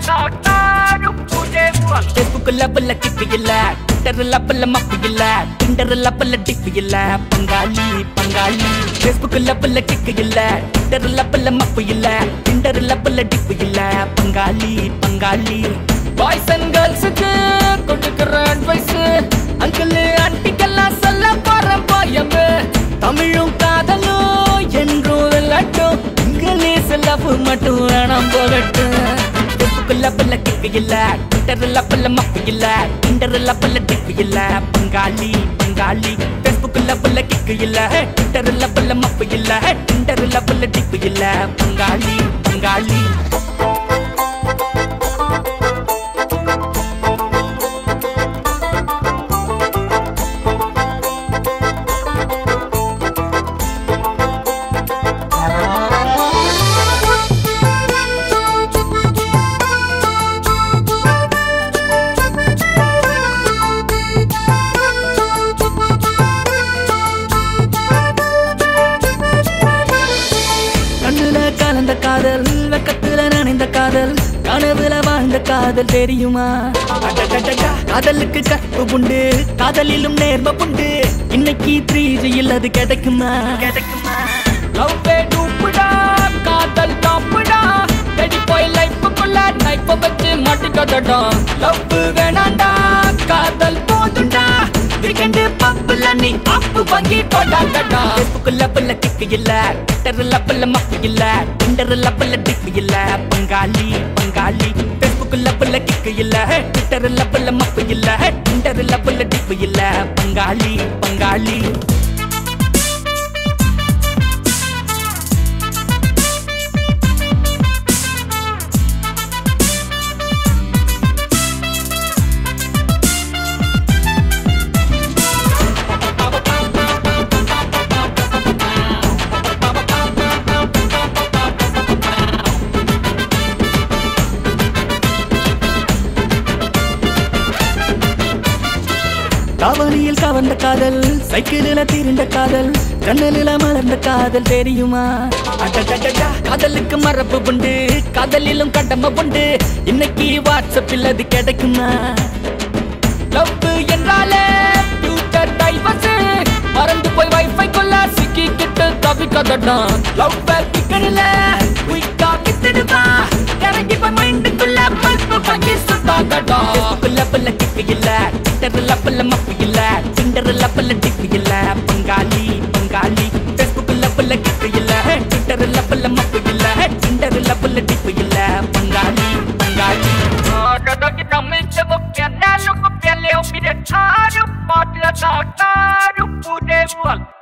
Facebook லெவல்ல kick இல்ல Twitter லெவல்ல மப்பு இல்ல டிண்டர் லெவல்ல டிக்கு இல்ல பங்காளி பங்காளி ஃபேஸ்புக் லெவல்ல கிக்கு இல்ல ட்விட்டர் லெவல்ல மப்பு இல்ல டிண்டர் லெவல்ல டிக்கு இல்ல பங்காளி பங்காளி பாய்ஸ் அண்ட் கேர்ள்ஸுக்கு கொடுக்குற அட்வைஸ் அங்கிள் ஆண்டிக்கெல்லாம் சொல்ல போற போயம்பு தமிழும் காதலும் என்றும் விளையாட்டும் இங்கிலீஷ் லவ் மட்டும் வேணாம் போகட்டும் ஃபேஸ்புக் லெவல்ல கிக்கு இல்ல ட்விட்டர் லெவல்ல மப்பு இல்ல டிண்டர் லெவல்ல டிக்கு இல்ல பங்காளி பங்காளி ஃபேஸ்புக் லெவல்ல கிக்கு இல்ல ட்விட்டர் லெவல்ல மப்பு இல்ல டிண்டர் லெவல்ல டிக்கு இல்ல பங்காளி பங்காளி கண்ணுல கலந்த காதல் வெக்கத்துல நனைந்த காதல் கனவுல வாழ்ந்த காதல் தெரியுமா அடடடடா, காதலுக்கு கற்பு உண்டு காதலிலும் நேர்ம உண்டு இன்னைக்கு த்ரீ ஜி இல்லது கிடைக்குமா கிடைக்குமா லவ் டூப்புடா காதல் டாப்புடா தேடி போய் லைஃபுக்குள்ள நைப்ப வச்சு மாட்டிக்கதடா லவ் வேணாண்டா காதல் போதுண்டா வீக்கெண்டு பப்புல நீ அப்பு வாங்கி கொண்டாடடா ஃபேஸ்புக் லெவல்ல கிக்கு இல்ல ட்விட்டர் லெவல்ல மப்பு இல்ல டிண்டர் லெவல்ல டிக்கு இல்ல பங்காளி பங்காளி ஃபேஸ்புக் லெவல்ல கிக்கு இல்ல ட்விட்டர் லெவல்ல மப்பு இல்ல டிண்டர் லெவல்ல டிக்கு இல்ல பங்காளி பங்காளி காவலியில் கவர்ந்த காதல் சைக்கிளில தீர்ந்த காதல் கண்ணலில மலர்ந்த காதல் தெரியுமா அடடடடா, காதலுக்கு மரபு உண்டு காதலிலும் கடமை உண்டு இன்னைக்கு வாட்ஸ்அப்பில் அது கிடைக்குமா லவ் என்றாலே ஃபியூச்சர் டைவர்ஸ் மறந்து போய் வைஃபை கொள்ள சிக்கிக்கிட்டு தவிக்கதடா லவ் பிக்கனில குயிக்கா கிட்டுடுவா இறங்கி போய் மைண்டுக்குள்ள பல்பு வாங்கி சுத்தாதடா லெவல்ல கிக்கு இல்ல ட்விட்டர் லெவல்ல மப்பு இல்ல டிண்டர் லெவல்ல டிக்கு இல்ல பங்காளி பங்காளி ஃபேஸ்புக் லெவல்ல கிக்கு இல்ல ட்விட்டர் லெவல்ல மப்பு இல்ல டிண்டர் லெவல்ல டிக்கு இல்ல பங்காளி பங்காளி Put